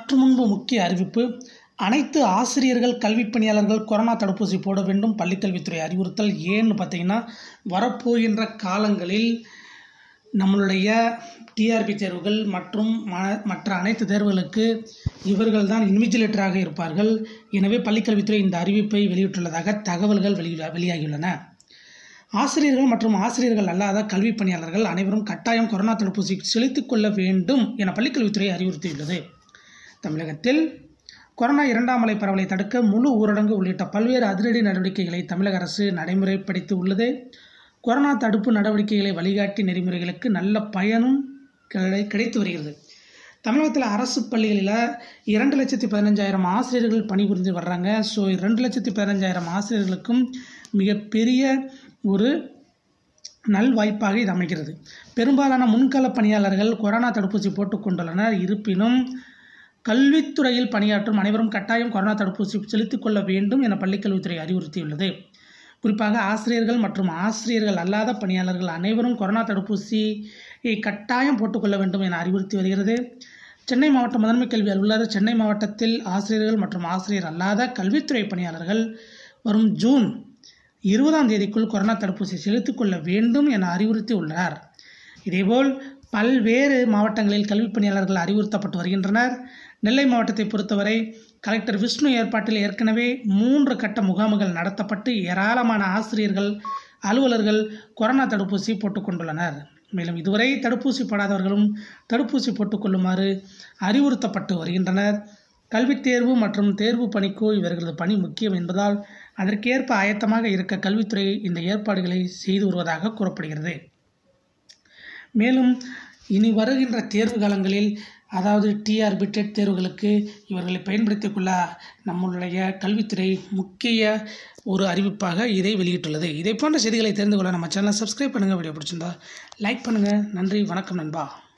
சற்று முன்பு முக்கிய அறிவிப்பு அனைத்து ஆசிரியர்கள் கல்விப் பணியாளர்கள் கொரோனா தடுப்பூசி போட வேண்டும் பள்ளிக்கல்வித்துறை அறிவுறுத்தல் ஏன்னு பார்த்தீங்கன்னா வரப்போகின்ற காலங்களில் நம்மளுடைய டிஆர்பி தேர்வுகள் மற்றும் ம- மற்ற அனைத்து தேர்வுகளுக்கு இவர்கள் தான் இன்விஜிலேட்டராக இருப்பார்கள் எனவே பள்ளிக்கல்வித்துறை இந்த அறிவிப்பை வெளியிட்டுள்ளதாக தகவல்கள் வெளியில வெளியாகியுள்ளன ஆசிரியர்கள் மற்றும் ஆசிரியர்கள் அல்லாத கல்விப் பணியாளர்கள் அனைவரும் கட்டாயம் கொரோனா தடுப்பூசி செலுத்திக் கொள்ள வேண்டும் என பள்ளிக்கல்வித்துறை அறிவுறுத்தியுள்ளது தமிழகத்தில் கொரோனா இரண்டாம் அலை பரவலை தடுக்க முழு ஊரடங்கு உள்ளிட்ட பல்வேறு அதிரடி நடவடிக்கைகளை தமிழக அரசு நடைமுறைப்படுத்தி உள்ளது கொரோனா தடுப்பு நடவடிக்கைகளை வழிகாட்டி நெறிமுறைகளுக்கு நல்ல பயனும் கிடை கிடைத்து வருகிறது தமிழகத்தில் அரசு பள்ளிகளில் இரண்டு லட்சத்தி பதினஞ்சாயிரம் ஆசிரியர்கள் பணிபுரிந்து வர்றாங்க ஸோ ரெண்டு லட்சத்தி பதினஞ்சாயிரம் ஆசிரியர்களுக்கும் மிகப்பெரிய ஒரு நல்வாய்ப்பாக இது அமைகிறது பெரும்பாலான முன்கள பணியாளர்கள் கொரோனா தடுப்பூசி போட்டுக் கொண்டுள்ளனர் இருப்பினும் கல்வித்துறையில் பணியாற்றும் அனைவரும் கட்டாயம் கொரோனா தடுப்பூசி செலுத்திக் கொள்ள வேண்டும் என பள்ளிக்கல்வித்துறை அறிவுறுத்தியுள்ளது குறிப்பாக ஆசிரியர்கள் மற்றும் ஆசிரியர்கள் அல்லாத பணியாளர்கள் அனைவரும் கொரோனா தடுப்பூசியை கட்டாயம் போட்டுக்கொள்ள வேண்டும் என அறிவுறுத்தி வருகிறது சென்னை மாவட்ட முதன்மை கல்வி அலுவலர் சென்னை மாவட்டத்தில் ஆசிரியர்கள் மற்றும் ஆசிரியர் அல்லாத கல்வித்துறை பணியாளர்கள் வரும் ஜூன் இருபதாம் தேதிக்குள் கொரோனா தடுப்பூசி செலுத்திக் கொள்ள வேண்டும் என அறிவுறுத்தி உள்ளனர் இதேபோல் பல்வேறு மாவட்டங்களில் கல்விப் பணியாளர்கள் அறிவுறுத்தப்பட்டு வருகின்றனர் நெல்லை மாவட்டத்தை பொறுத்தவரை கலெக்டர் விஷ்ணு ஏற்பாட்டில் ஏற்கனவே மூன்று கட்ட முகாம்கள் நடத்தப்பட்டு ஏராளமான ஆசிரியர்கள் அலுவலர்கள் கொரோனா தடுப்பூசி போட்டுக்கொண்டுள்ளனர் மேலும் இதுவரை தடுப்பூசி போடாதவர்களும் தடுப்பூசி போட்டுக்கொள்ளுமாறு அறிவுறுத்தப்பட்டு வருகின்றனர் கல்வித் தேர்வு மற்றும் தேர்வு பணிக்கு இவர்களது பணி முக்கியம் என்பதால் அதற்கேற்ப ஆயத்தமாக இருக்க கல்வித்துறை இந்த ஏற்பாடுகளை செய்து வருவதாக கூறப்படுகிறது மேலும் இனி வருகின்ற தேர்வு காலங்களில் அதாவது டிஆர்பி டெட் தேர்வுகளுக்கு இவர்களை பயன்படுத்திக் கொள்ள நம்மளுடைய கல்வித்துறை முக்கிய ஒரு அறிவிப்பாக இதை வெளியிட்டுள்ளது இதை போன்ற செய்திகளை தெரிந்து கொள்ள நம்ம சேனலை சப்ஸ்கிரைப் பண்ணுங்கள் வீடியோ பிடிச்சிருந்தா லைக் பண்ணுங்கள் நன்றி வணக்கம் நண்பா